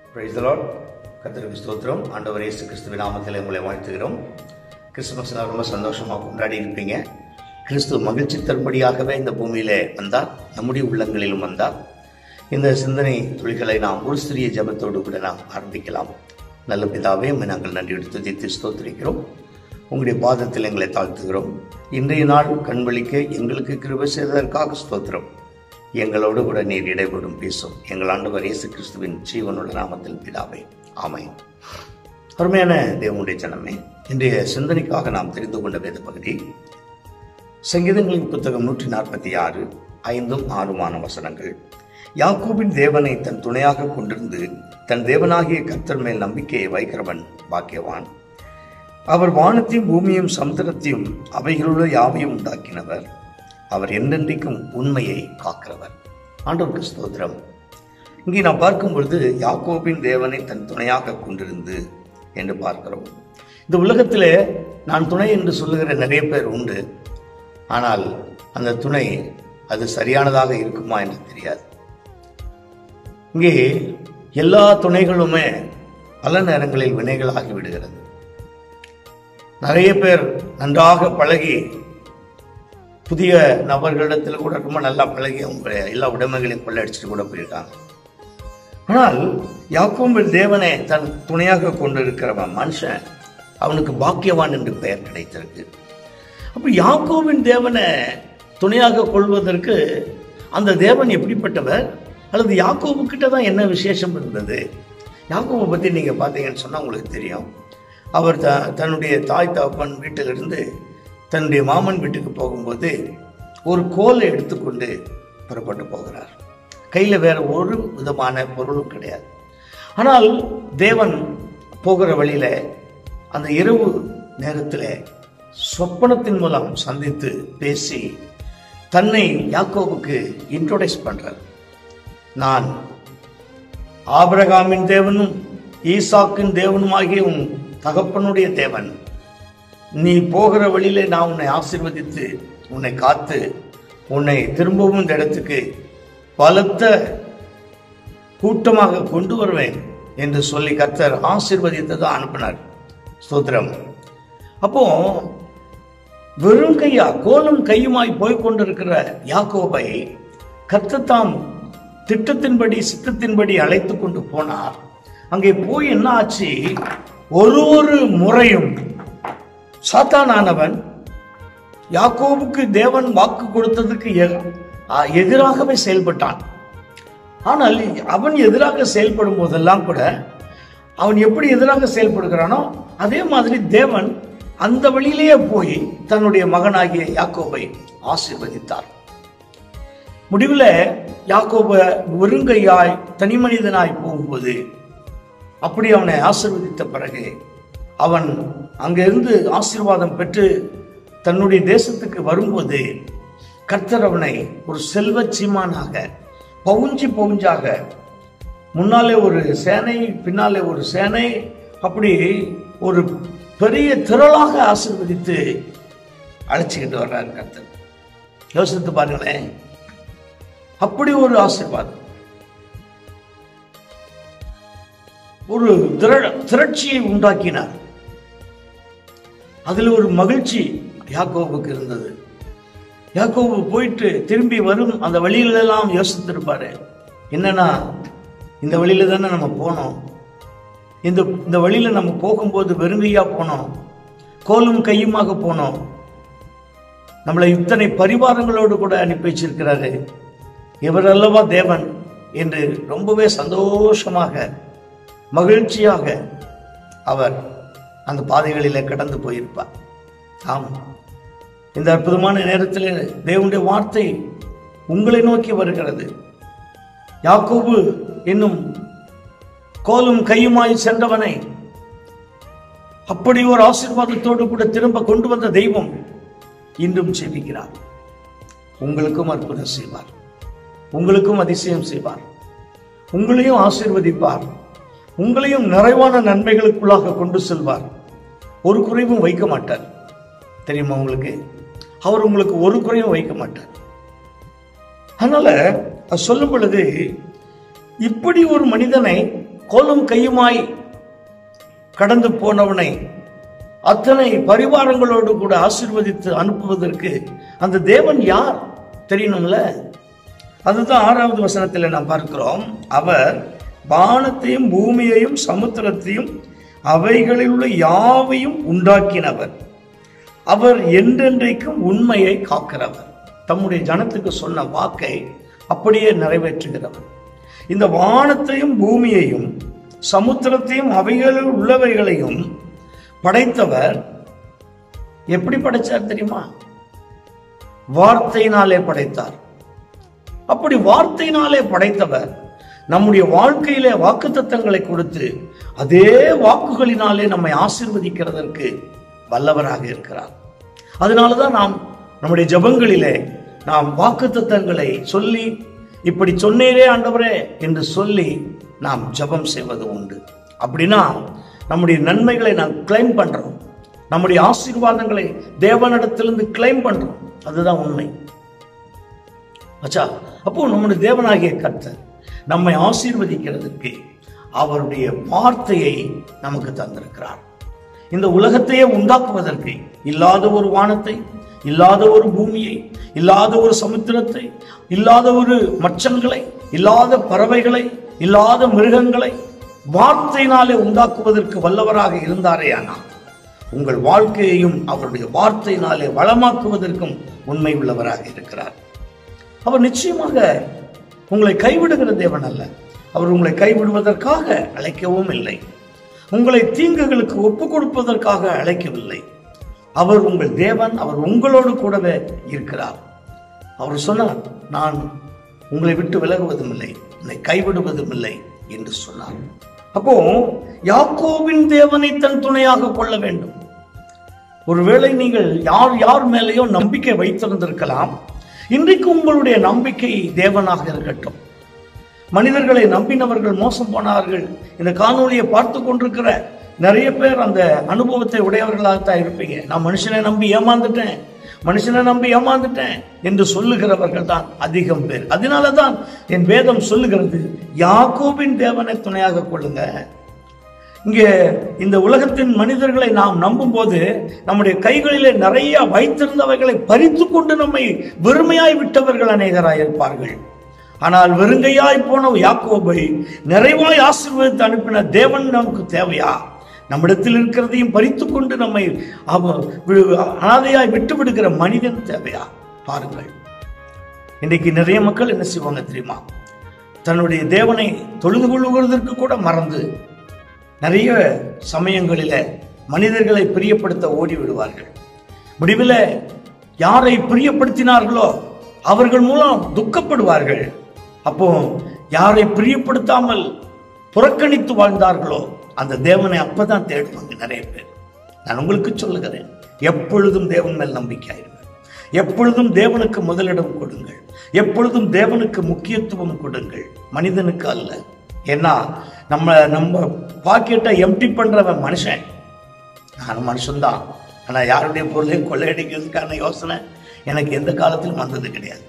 price Lord கர்த்தருக்கு ஸ்தோத்திரம் ஆண்டவர் இயேசு கிறிஸ்துவின் நாமத்தில் உங்களை வாழ்த்துகிறோம் கிறிஸ்துமஸ் நாள் ரொம்ப சந்தோஷமாக கொண்டாடி இருப்பீங்க கிறிஸ்து மகிழ்ச்சி தரும்படியாகவே இந்த பூமியிலே வந்தார் நம்முடைய உள்ளங்களிலும் வந்தார் இந்த சிந்தனை துளிகளை நாம் ஒரு சிறிய ஜெபத்தோடு கூட நாம் ஆரம்பிக்கலாம் நல்ல பிதாவே உம்மை நாங்கள் நன்றியோடு துதித்து ஸ்தோத்திரிக்கிறோம் உங்களுடைய பாதத்தில் எங்களை தாழ்த்துகிறோம் இன்றைய நாள் கண்வழிக்க எங்களுக்கு கிருபை செய்ததற்காக ஸ்தோத்திரம் எங்களோடு கூட நீர் இடைபடும் பேசும் எங்கள் ஆண்டவர் இயேசு கிறிஸ்துவின் ஜீவனுள்ள நாமத்தில் பிதாவே ஆமென் அருமையான தேவனுடைய ஜனமே இன்றைய சிந்தனைக்காக நாம் தெரிந்து கொண்ட வேத பகுதி சங்கீதங்களின் புத்தகம் நூற்றி நாற்பத்தி ஆறு ஐந்தும் ஆறுமான வசனங்கள் யாக்கோபின் தேவனை தன் துணையாக கொண்டிருந்து தன் தேவனாகிய கர்த்தர் மேல் நம்பிக்கையை வைக்கிறவன் பாக்கியவான் அவர் வானத்தையும் பூமியும் சமுத்திரத்தையும் அவைகளுள்ள யாவையும் உண்டாக்கினவர் அவர் என்றென்றைக்கும் உண்மையை காக்கிறவர் ஆண்டவருக்கு ஸ்தோத்திரம் இங்கே நாம் பார்க்கும் பொழுது யாக்கோபின் தேவனை தன் துணையாக கொண்டிருந்து என்று பார்க்கிறோம் இந்த உலகத்திலே நான் துணை என்று சொல்லுகிற நிறைய பேர் உண்டு ஆனால் அந்த துணை அது சரியானதாக இருக்குமா என்று தெரியாது இங்கே எல்லா துணைகளுமே பல நேரங்களில் வினைகளாகி விடுகிறது நிறைய பேர் நன்றாக பழகி புதிய நபர்களிடத்தில் கூட ரொம்ப நல்லா பழகி அவங்க எல்லா உடைமைகளையும் கொள்ளடிச்சிட்டு கூட போயிருக்காங்க ஆனால் யாக்கோம்பின் தேவனை தன் துணையாக கொண்டிருக்கிறவன் மனுஷன் அவனுக்கு பாக்கியவான் என்று பெயர் கிடைத்திருக்கு அப்ப யாக்கோவின் தேவனை துணையாக கொள்வதற்கு அந்த தேவன் எப்படிப்பட்டவர் அல்லது யாக்கோபு கிட்ட தான் என்ன விசேஷம் இருந்தது யாக்கோபை பற்றி நீங்கள் பார்த்தீங்கன்னு சொன்னால் உங்களுக்கு தெரியும் அவர் த தன்னுடைய தாய் தகப்பன் வீட்டிலிருந்து தன்னுடைய மாமன் வீட்டுக்கு போகும்போது ஒரு கோலை எடுத்துக்கொண்டு புறப்பட்டு போகிறார் கையில் வேற ஒரு விதமான பொருளும் கிடையாது ஆனால் தேவன் போகிற வழியில அந்த இரவு நேரத்தில் சொப்பனத்தின் மூலம் சந்தித்து பேசி தன்னை யாக்கோவுக்கு இன்ட்ரோடியூஸ் பண்றார் நான் ஆபிரகாமின் தேவனும் ஈசாக்கின் தேவனுமாகிய உன் தகப்பனுடைய தேவன் நீ போகிற வழியிலே நான் உன்னை ஆசீர்வதித்து உன்னை காத்து உன்னை திரும்பவும் இந்த இடத்துக்கு பலத்த கூட்டமாக கொண்டு வருவேன் என்று சொல்லி கர்த்தர் ஆசீர்வதித்ததான் அனுப்பினார் ஸ்தோத்திரம் அப்போ வெறும் கையா கோலும் கையுமாய் போய் கொண்டிருக்கிற யாக்கோபை கர்த்தத்தாம் திட்டத்தின்படி சித்தத்தின்படி அழைத்து கொண்டு போனார் அங்கே போய் என்ன ஆச்சு ஒரு ஒரு முறையும் சாத்தானானவன் யாக்கோபுக்கு தேவன் வாக்கு கொடுத்ததுக்கு எ- ஆ, எதிராகவே செயல்பட்டான் ஆனால் அவன் எதிராக செயல்படும் போதெல்லாம் கூட அவன் எப்படி எதிராக செயல்படுகிறானோ அதே மாதிரி தேவன் அந்த வழியிலேயே போய் தன்னுடைய மகனாகிய யாக்கோபை ஆசீர்வதித்தார் முடிவில் யாக்கோப ஒருங்கையாய் தனி மனிதனாய் போகும்போது அப்படி அவனை ஆசீர்வதித்த பிறகு அவன் அங்கிருந்து ஆசீர்வாதம் பெற்று தன்னுடைய தேசத்துக்கு வரும்போது கர்த்தர் அவனை ஒரு செல்வ சீமானாக பவுஞ்சி பவுஞ்சாக முன்னாலே ஒரு சேனை பின்னாலே ஒரு சேனை அப்படி ஒரு பெரிய திரளாக ஆசீர்வதித்து அழைச்சிக்கிட்டு வர்றார் கர்த்தர் யோசித்து பாருங்களேன் அப்படி ஒரு ஆசீர்வாதம் ஒரு திரள் திரட்சியை உண்டாக்கினார் அதில் ஒரு மகிழ்ச்சி யாக்கோபுக்கு இருந்தது யாக்கோபு போயிட்டு திரும்பி வரும் அந்த வழியிலெல்லாம் யோசித்திருப்பாரு என்னன்னா இந்த வழியில தானே நம்ம போனோம் இந்த இந்த வழியில நம்ம போகும்போது வெறுங்கையா போனோம் கோலும் கையுமாக போனோம் நம்மளை இத்தனை பரிவாரங்களோடு கூட அனுப்பி வச்சிருக்கிறாரு இவர் அல்லவா தேவன் என்று ரொம்பவே சந்தோஷமாக மகிழ்ச்சியாக அவர் அந்த பாதைகளிலே கடந்து போயிருப்பார் ஆம் இந்த அற்புதமான நேரத்தில் தேவனுடைய வார்த்தை உங்களை நோக்கி வருகிறது யாக்கோபு என்னும் கோலும் கையுமாய் சென்றவனை அப்படி ஒரு ஆசீர்வாதத்தோடு கூட திரும்ப கொண்டு வந்த தெய்வம் இன்றும் செபிக்கிறார் உங்களுக்கும் அற்புதம் செய்வார் உங்களுக்கும் அதிசயம் செய்வார் உங்களையும் ஆசீர்வதிப்பார் உங்களையும் நிறைவான நன்மைகளுக்குள்ளாக கொண்டு செல்வார் ஒரு குறைவும் வைக்க மாட்டார் தெரியுமா உங்களுக்கு அவர் உங்களுக்கு ஒரு குறையும் வைக்க மாட்டார் அதனால அது சொல்லும் பொழுது இப்படி ஒரு மனிதனை கோலும் கையுமாய் கடந்து போனவனை அத்தனை பரிவாரங்களோடு கூட ஆசீர்வதித்து அனுப்புவதற்கு அந்த தேவன் யார் தெரியணும்ல அதுதான் ஆறாவது வசனத்தில் நாம் பார்க்கிறோம் அவர் வானத்தையும் பூமியையும் சமுத்திரத்தையும் அவைகளில் உள்ள யாவையும் உண்டாக்கினவர் அவர் என்றென்றைக்கும் உண்மையை காக்கிறவர் தம்முடைய ஜனத்துக்கு சொன்ன வாக்கை அப்படியே நிறைவேற்றுகிறவர் இந்த வானத்தையும் பூமியையும் சமுத்திரத்தையும் அவைகளில் உள்ளவைகளையும் படைத்தவர் எப்படி படைச்சார் தெரியுமா வார்த்தையினாலே படைத்தார் அப்படி வார்த்தையினாலே படைத்தவர் நம்முடைய வாழ்க்கையிலே வாக்குத்தத்தங்களை கொடுத்து அதே வாக்குகளினாலே நம்மை ஆசீர்வதிக்கிறதற்கு வல்லவராக இருக்கிறார் அதனாலதான் நாம் நம்முடைய ஜெபங்களிலே நாம் வாக்குத்தத்தங்களை சொல்லி இப்படி சொன்னீரே ஆண்டவரே என்று சொல்லி நாம் ஜெபம் செய்வது உண்டு அப்படின்னா நம்முடைய நன்மைகளை நாம் கிளைம் பண்றோம் நம்முடைய ஆசீர்வாதங்களை தேவனிடத்திலிருந்து கிளைம் பண்றோம் அதுதான் உண்மை அச்சா அப்போ நம்முடைய தேவனாகிய கர்த்தர் நம்மை ஆசீர்வதிக்கிறதுக்கு அவருடைய வார்த்தையை நமக்கு தந்திருக்கிறார் இந்த உலகத்தையே உண்டாக்குவதற்கு இல்லாத ஒரு வானத்தை இல்லாத ஒரு பூமியை இல்லாத ஒரு சமுத்திரத்தை இல்லாத ஒரு மச்சங்களை இல்லாத பறவைகளை இல்லாத மிருகங்களை வார்த்தையினாலே உண்டாக்குவதற்கு வல்லவராக இருந்தாரே ஆனால் உங்கள் வாழ்க்கையையும் அவருடைய வார்த்தையினாலே வளமாக்குவதற்கும் உண்மை உள்ளவராக இருக்கிறார் அவர் நிச்சயமாக உங்களை கைவிடுகிற தேவன் அல்ல அவர் உங்களை கைவிடுவதற்காக அழைக்கவும் இல்லை உங்களை தீங்குகளுக்கு ஒப்பு கொடுப்பதற்காக அழைக்கவில்லை அவர் உங்கள் தேவன் அவர் உங்களோடு கூடவே இருக்கிறார் அவர் சொன்னார் நான் உங்களை விட்டு விலகுவதும் இல்லை என்னை கைவிடுவதும் இல்லை என்று சொன்னார் அப்போ யாக்கோவின் தேவனை தன் துணையாக கொள்ள வேண்டும் ஒருவேளை நீங்கள் யார் யார் மேலேயோ நம்பிக்கை வைத்திருந்திருக்கலாம் இன்றைக்கு உங்களுடைய நம்பிக்கை தேவனாக இருக்கட்டும் மனிதர்களை நம்பினவர்கள் மோசம் போனார்கள் இந்த காணொளியை பார்த்து கொண்டிருக்கிற நிறைய பேர் அந்த அனுபவத்தை உடையவர்களாகத்தான் இருப்பீங்க நான் மனுஷனை நம்பி ஏமாந்துட்டேன் மனுஷனை நம்பி ஏமாந்துட்டேன் என்று சொல்லுகிறவர்கள் தான் அதிகம் பேர் அதனால தான் என் வேதம் சொல்லுகிறது யாக்கோபின் தேவனை துணையாக கொள்ளுங்க இங்கே இந்த உலகத்தின் மனிதர்களை நாம் நம்பும் போது நம்முடைய கைகளிலே நிறைய வைத்திருந்தவைகளை பறித்து கொண்டு நம்மை வெறுமையாய் விட்டவர்கள் அநேகராய் இருப்பார்கள் ஆனால் வெறுங்கையாய் போன யாக்கோபை நிறைவாய் ஆசீர்வதித்து அனுப்பின தேவன் நமக்கு தேவையா நம்மிடத்தில் இருக்கிறதையும் பறித்து கொண்டு நம்மை அவ- வி- அனாதையாய் விட்டு விடுகிற மனிதன் தேவையா பாருங்கள் இன்றைக்கு நிறைய மக்கள் என்ன செய்வாங்க தெரியுமா தன்னுடைய தேவனை தொழுது கொள்வதற்கு கூட மறந்து நிறைய சமயங்களில மனிதர்களை பிரியப்படுத்த ஓடி விடுவார்கள் முடிவில் யாரை பிரியப்படுத்தினார்களோ அவர்கள் மூலம் துக்கப்படுவார்கள் அப்போ யாரை பிரியப்படுத்தாமல் புறக்கணித்து வாழ்ந்தார்களோ அந்த தேவனை அப்பதான் தேடுவாங்க நிறைய பேர் நான் உங்களுக்கு சொல்லுகிறேன் எப்பொழுதும் தேவன் மேல் நம்பிக்கையாயிருங்கள் எப்பொழுதும் தேவனுக்கு முதலிடம் கொடுங்கள் எப்பொழுதும் தேவனுக்கு முக்கியத்துவம் கொடுங்கள் மனிதனுக்கு அல்ல ஏன்னா நம்ம நம்ம பாக்கெட்டை எம்டி பண்றவன் மனுஷன் நான் மனுஷன்தான் ஆனா யாருடைய பொருளையும் கொள்ளையடிக்கிறதுக்கான யோசனை எனக்கு எந்த காலத்திலும் வந்தது கிடையாது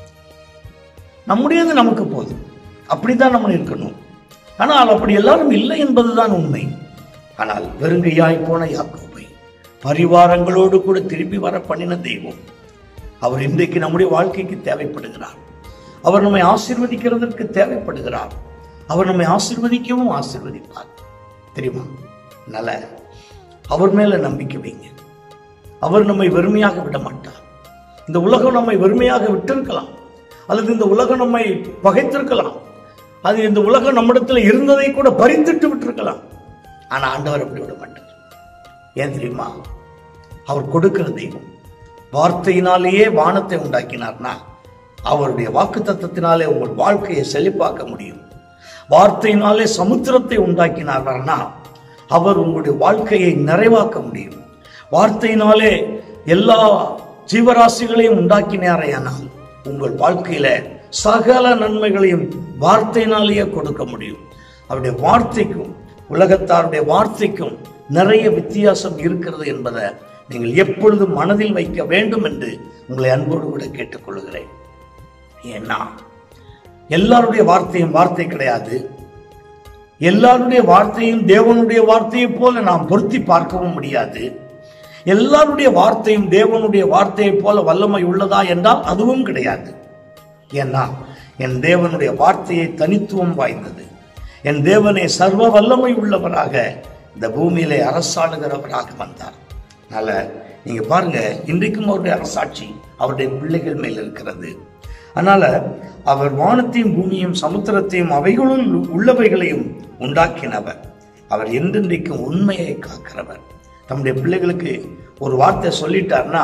நம்முடையது நமக்கு போதும் அப்படித்தான் நம்ம இருக்கணும் ஆனால் அப்படி எல்லாரும் இல்லை என்பதுதான் உண்மை ஆனால் வெறுங்கையாய் போன யாக்கோபை பரிவாரங்களோடு கூட திரும்பி வர பண்ணின தெய்வம் அவர் இன்றைக்கு நம்முடைய வாழ்க்கைக்கு தேவைப்படுகிறார் அவர் நம்மை ஆசீர்வதிக்கிறதற்கு தேவைப்படுகிறார் அவர் நம்மை ஆசீர்வதிக்கவும் ஆசீர்வதிப்பார் தெரியுமா நல்ல அவர் மேல நம்பிக்கை வைங்க அவர் நம்மை வெறுமையாக விட மாட்டார் இந்த உலகம் நம்மை வெறுமையாக விட்டிருக்கலாம் அல்லது இந்த உலகம் நம்மை பகைத்திருக்கலாம் அது இந்த உலகம் நம்மிடத்தில் இருந்ததை கூட பறித்துட்டு விட்டிருக்கலாம் ஆனா ஆண்டவர் அப்படி விட மாட்டார் ஏன் தெரியுமா அவர் கொடுக்கிற தெய்வம் வார்த்தையினாலேயே வானத்தை உண்டாக்கினார்னா அவருடைய வாக்கு தத்தத்தினாலே உங்கள் வாழ்க்கையை செழிப்பாக்க முடியும் வார்த்தையினாலே சமுத்திரத்தை உண்டாக்கினார்னா அவர் உங்களுடைய வாழ்க்கையை நிறைவாக்க முடியும் வார்த்தையினாலே எல்லா ஜீவராசிகளையும் உண்டாக்கினாரையானால் உங்கள் வாழ்க்கையில சகல நன்மைகளையும் வார்த்தையினாலேயே கொடுக்க முடியும் அவருடைய வார்த்தைக்கும் உலகத்தாருடைய வார்த்தைக்கும் நிறைய வித்தியாசம் இருக்கிறது என்பதை நீங்கள் எப்பொழுதும் மனதில் வைக்க வேண்டும் என்று உங்களை அன்போடு கூட கேட்டுக்கொள்கிறேன் ஏன்னா எல்லாருடைய வார்த்தையும் வார்த்தை கிடையாது எல்லாருடைய வார்த்தையும் தேவனுடைய வார்த்தையைப் போல நாம் பொருத்தி பார்க்கவும் முடியாது எல்லாருடைய வார்த்தையும் தேவனுடைய வார்த்தையைப் போல வல்லமை உள்ளதா என்றால் அதுவும் கிடையாது ஏன்னா என் தேவனுடைய வார்த்தையை தனித்துவம் வாய்ந்தது என் தேவனை சர்வ வல்லமை உள்ளவராக இந்த பூமியிலே அரசாளுகிறவராக வந்தார் அதனால நீங்க பாருங்க இன்றைக்கும் அவருடைய அரசாட்சி அவருடைய பிள்ளைகள் மேல் இருக்கிறது அதனால அவர் வானத்தையும் பூமியும் சமுத்திரத்தையும் அவைகளுள் உள்ளவைகளையும் உண்டாக்கினவர் அவர் என்றென்றைக்கும் உண்மையை காக்கிறவர் தம்முடைய பிள்ளைகளுக்கு ஒரு வார்த்தை சொல்லிட்டார்னா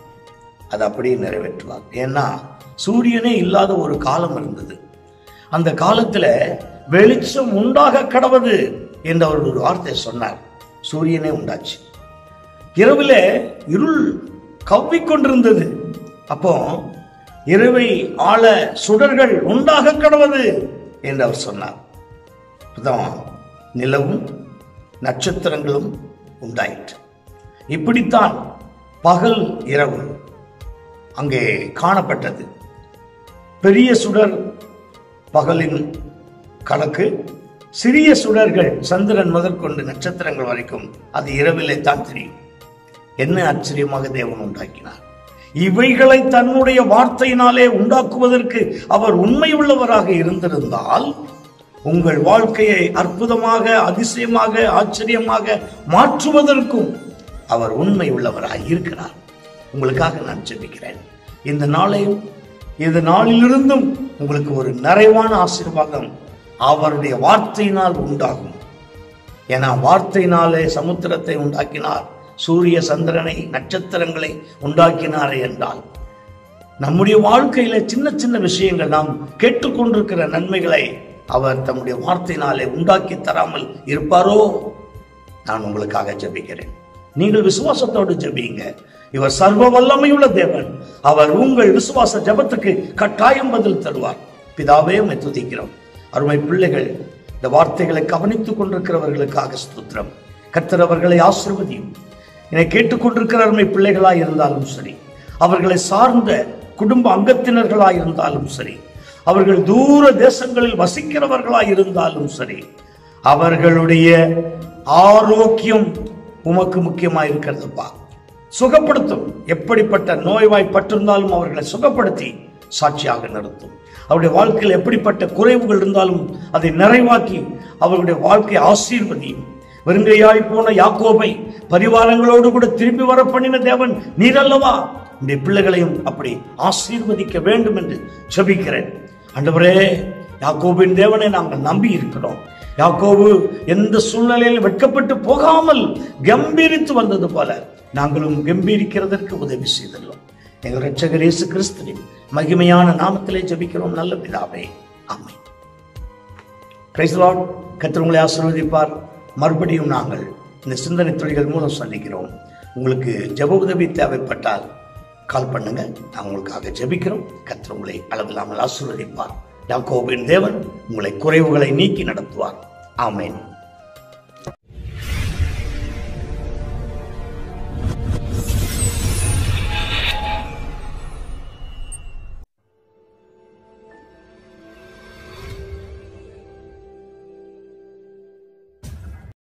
அதை அப்படியே நிறைவேற்றுவார் ஏன்னா சூரியனே இல்லாத ஒரு காலம் இருந்தது அந்த காலத்துல வெளிச்சம் உண்டாக கடவது என்று அவர் ஒரு வார்த்தை சொன்னார் சூரியனே உண்டாச்சு இரவுல இருள் கவ்விக்கொண்டிருந்தது அப்போ இரவை ஆள சுடர்கள் உண்டாக கடவது என்று அவர் சொன்னார் அப்பதான் நிலவும் நட்சத்திரங்களும் உண்டாயிற்று இப்படித்தான் பகல் இரவு அங்கே காணப்பட்டது பெரிய சுடர் பகலின் கணக்கு சிறிய சுடர்கள் சந்திரன் முதற்கொண்டு நட்சத்திரங்கள் வரைக்கும் அது இரவிலே தான் தெரியும் என்ன ஆச்சரியமாக தேவன் உண்டாக்கினார் இவைகளை தன்னுடைய வார்த்தையினாலே உண்டாக்குவதற்கு அவர் உண்மை உள்ளவராக இருந்திருந்தால் உங்கள் வாழ்க்கையை அற்புதமாக அதிசயமாக ஆச்சரியமாக மாற்றுவதற்கும் அவர் உண்மை உள்ளவராக இருக்கிறார் உங்களுக்காக நான் ஜெபிக்கிறேன் இந்த நாளையும் இந்த நாளிலிருந்தும் உங்களுக்கு ஒரு நிறைவான ஆசீர்வாதம் அவருடைய வார்த்தையினால் உண்டாகும் ஏன்னா வார்த்தையினாலே சமுத்திரத்தை உண்டாக்கினார் சூரிய சந்திரனை நட்சத்திரங்களை உண்டாக்கினாரே என்றால் நம்முடைய வாழ்க்கையில சின்ன சின்ன விஷயங்கள் நாம் கேட்டுக்கொண்டிருக்கிற நன்மைகளை அவர் தம்முடைய வார்த்தையினாலே உண்டாக்கி தராமல் இருப்பாரோ நான் உங்களுக்காக ஜெபிக்கிறேன் நீங்கள் விசுவாசத்தோடு ஜெபியுங்க இவர் சர்வ வல்லமையுள்ள தேவன் அவர் உங்கள் விசுவாச ஜெபத்துக்கு கட்டாயம் பதில் தருவார் பிதாவே உம்மை துதிக்கிறோம் அருமை பிள்ளைகள் இந்த வார்த்தைகளை கவனித்துக் கொண்டிருக்கிறவர்களுக்காக ஸ்தோத்திரம் கர்த்தர் அவர்களை ஆசிர்வதியும் என்னை கேட்டுக்கொண்டிருக்கிற அருமை பிள்ளைகளாய் இருந்தாலும் சரி அவர்களை சார்ந்த குடும்ப அங்கத்தினர்களாய் இருந்தாலும் சரி அவர்கள் தூர தேசங்களில் வசிக்கிறவர்களாய் இருந்தாலும் சரி அவர்களுடைய ஆரோக்கியம் உமக்கு முக்கியமாக இருக்கிறதுப்பா சுகப்படுத்தும் எப்படிப்பட்ட நோய்வாய்ப்பட்டிருந்தாலும் அவர்களை சுகப்படுத்தி சாட்சியாக நிறுத்தும் அவருடைய வாழ்க்கையில் எப்படிப்பட்ட குறைவுகள் இருந்தாலும் அதை நிறைவாக்கி அவர்களுடைய வாழ்க்கையை ஆசீர்வதியும் வெறுங்கையாய் போன யாக்கோபை பரிவாரங்களோடு கூட திரும்பி வர பண்ணின தேவன் நீர் அல்லவா இந்த பிள்ளைகளையும் அப்படி ஆசீர்வதிக்க வேண்டும் என்று செபிக்கிறேன் ஆண்டவரே யாக்கோபின் தேவனை நாங்கள் நம்பி இருக்கிறோம் யாக்கோபு எந்த சூழ்நிலையில் வெட்கப்பட்டு போகாமல் கம்பீரித்து வந்தது போல நாங்களும் கம்பீரிக்கிறதற்கு உதவி செய்துள்ளோம் எங்கள் ரட்சகர் இயேசு கிறிஸ்துவின் மகிமையான நாமத்திலே ஜெபிக்கிறோம் நல்ல பிதாவே ஆமென் பிரைஸ் லார்ட் கர்த்தர் உங்களை ஆசீர்வதிப்பார் மறுபடியும் நாங்கள் இந்த சிந்தனை துறைகள் மூலம் சந்திக்கிறோம் உங்களுக்கு ஜெப உதவி தேவைப்பட்டால் கால் பண்ணுங்க நான் உங்களுக்காக ஜெபிக்கிறோம் கர்த்தர் உங்களை அளவில்லாமல் ஆசீர்வதிப்பார் யாக்கோபின் தேவன் உங்களை குறைவுகளை நீக்கி நடத்துவார் ஆமென்